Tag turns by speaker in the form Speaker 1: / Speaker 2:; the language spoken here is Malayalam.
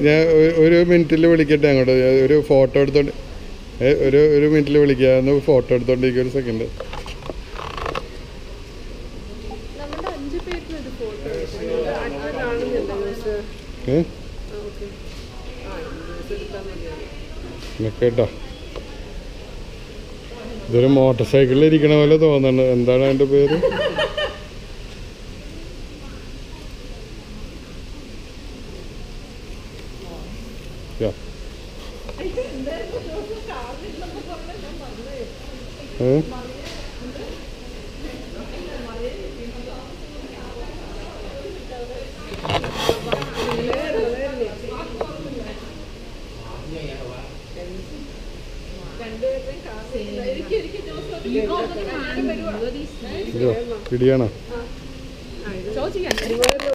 Speaker 1: ഞാൻ ഒ- ഒരു മിനിറ്റിൽ വിളിക്കട്ടെ അങ്ങോട്ട് ഞാൻ ഒരു ഫോട്ടോ എടുത്തോണ്ട് ഏ, ഒരു ഒരു മിനിറ്റിൽ വിളിക്കാം ഒന്ന് ഫോട്ടോ എടുത്തോണ്ടിരിക്കും ഒരു സെക്കൻഡ്
Speaker 2: നമ്മുടെ അഞ്ച് പേരിന് ഒരു ഫോട്ടോ എടുക്കുന്നത് അടുത്ത കാണുന്നുണ്ടോ ന്യൂസ്
Speaker 1: ഏ
Speaker 2: ആ ഓക്കെ ആ ന്യൂസ് എടുത്താൽ മതിയാവും
Speaker 1: കേട്ടോ ഇതൊരു മോട്ടോർ സൈക്കിളിൽ ഇരിക്കണ പോലെ തോന്നുന്നു എന്താണ് അതിൻ്റെ പേര് യാ. ഏ? ഇതോ പിടിയാണോ
Speaker 2: ചോദിക്കാൻ